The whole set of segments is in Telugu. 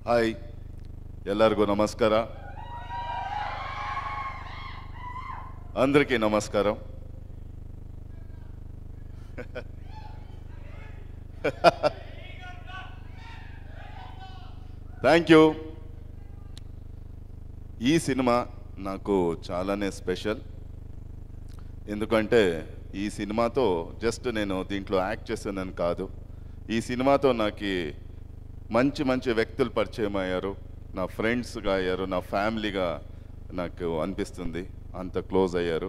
ಹಾಯ್ ಎಲ್ಲರಿಗೂ ನಮಸ್ಕಾರ అందరికీ నమస్కారం థ్యాంక్ యూ ఈ సినిమా నాకు చాలానే స్పెషల్ ఎందుకంటే ఈ సినిమాతో జస్ట్ నేను దీంట్లో యాక్ట్ చేశానని కాదు ఈ సినిమాతో నాకు మంచి మంచి వ్యక్తులు పరిచయం అయ్యారు నా ఫ్రెండ్స్గా అయ్యారు నా ఫ్యామిలీగా నాకు అనిపిస్తుంది అంత క్లోజ్ అయ్యారు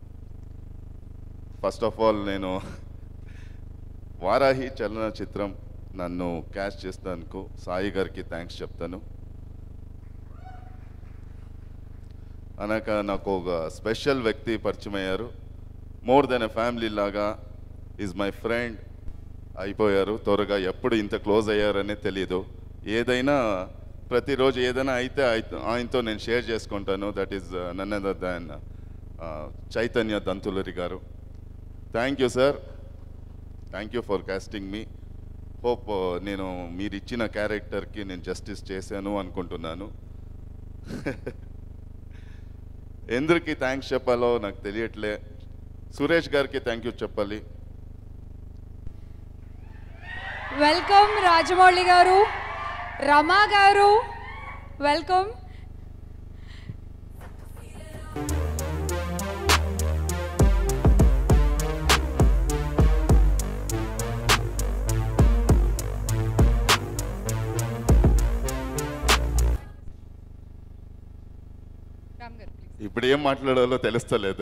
ఫస్ట్ ఆఫ్ ఆల్ నేను వారాహి చలనచిత్రం నన్ను క్యాష్ చేసినందుకు సాయి గారికి థ్యాంక్స్ చెప్తాను అనక నాకు ఒక స్పెషల్ వ్యక్తి పరిచయం అయ్యారు మోర్ దెన్ ఎ ఫ్యామిలీ లాగా ఈజ్ మై ఫ్రెండ్ అయిపోయారు త్వరగా ఎప్పుడు ఇంత క్లోజ్ అయ్యారనే తెలియదు ఏదైనా ప్రతిరోజు ఏదైనా అయితే ఆయ్- ఆయనతో నేను షేర్ చేసుకుంటాను that is none other than Chaitanya Dantuluri garu thank you sir thank you for casting me hope నేను మీరు ఇచ్చిన క్యారెక్టర్కి నేను జస్టిస్ చేశాను అనుకుంటున్నాను ఎందుకు థ్యాంక్స్ చెప్పాలో నాకు తెలియట్లే సురేష్ గారికి థ్యాంక్ యూ చెప్పాలి వెల్కమ్ రాజమౌళి గారు రమా గారు వెల్కమ్ రామ్ గారు ప్లీజ్ ఇప్పుడు ఏం మాట్లాడాలో తెలుస్తలేదు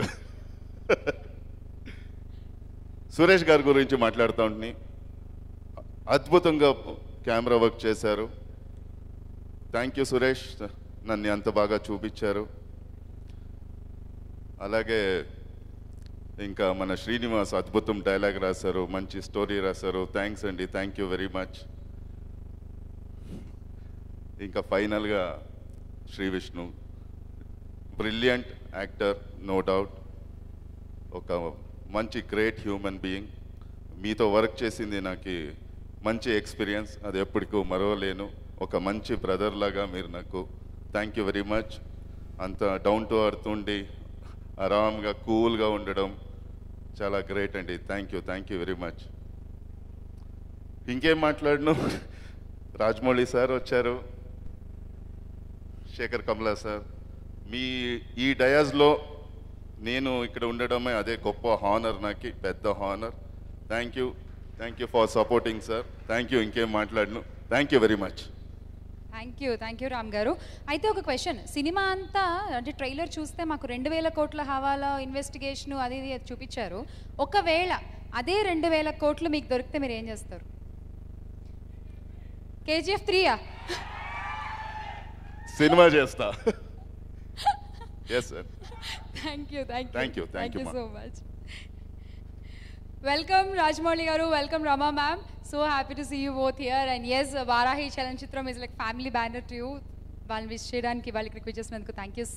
సురేష్ గారి గురించి మాట్లాడుతూ ఉంటుని అద్భుతంగా కెమెరా వర్క్ చేశారు థ్యాంక్ యూ సురేష్ నన్ను అంత బాగా చూపించారు అలాగే ఇంకా మన శ్రీనివాస్ అద్భుతం డైలాగ్ రాశారు మంచి స్టోరీ రాశారు థ్యాంక్స్ అండి థ్యాంక్ యూ వెరీ మచ్ ఇంకా ఫైనల్గా Shri Vishnu brilliant actor no doubt ఒక మంచి గ్రేట్ హ్యూమన్ బీయింగ్ మీతో వర్క్ చేసింది నాకు మంచి ఎక్స్పీరియన్స్ అది ఎప్పటికూ మరవలేను ఒక మంచి బ్రదర్ లాగా మీరు నాకు థ్యాంక్ యూ వెరీ మచ్ అంత డౌన్ టు అర్త్ ఉండి ఆరామ్గా కూల్గా ఉండడం చాలా గ్రేట్ అండి thank you thank you very much ఇంకేం మాట్లాడను రాజమౌళి సార్ వచ్చారు శేఖర్ కమలా సార్ మీ ఈ డయాస్లో నేను ఇక్కడ ఉండడమే అదే గొప్ప హానర్ నాకు పెద్ద honour thank you thank you for supporting sir thank you ఇంకేం మాట్లాడను thank you very much thank you thank you Ram garu అయితే ఒక క్వశ్చన్ సినిమా అంతా అంటే ట్రైలర్ చూస్తే మాకు రెండు వేల కోట్ల హవాలా ఇన్వెస్టిగేషన్ అది ఇది అది చూపించారు ఒకవేళ అదే రెండు వేల కోట్లు మీకు దొరికితే మీరు ఏం చేస్తారు కేజీఎఫ్ త్రీయా సినిమా చేస్తా yes sir thank you thank you Thank you, thank you, you ma'am. So much welcome Rajamouli garu welcome Rama ma'am so happy to see you both here and yes Varahi చలనచిత్రం is like family banner to you వాళ్ళని విష్ చేయడానికి వాళ్ళకి రిక్వెస్ట్ చేసినందుకు థ్యాంక్ యూ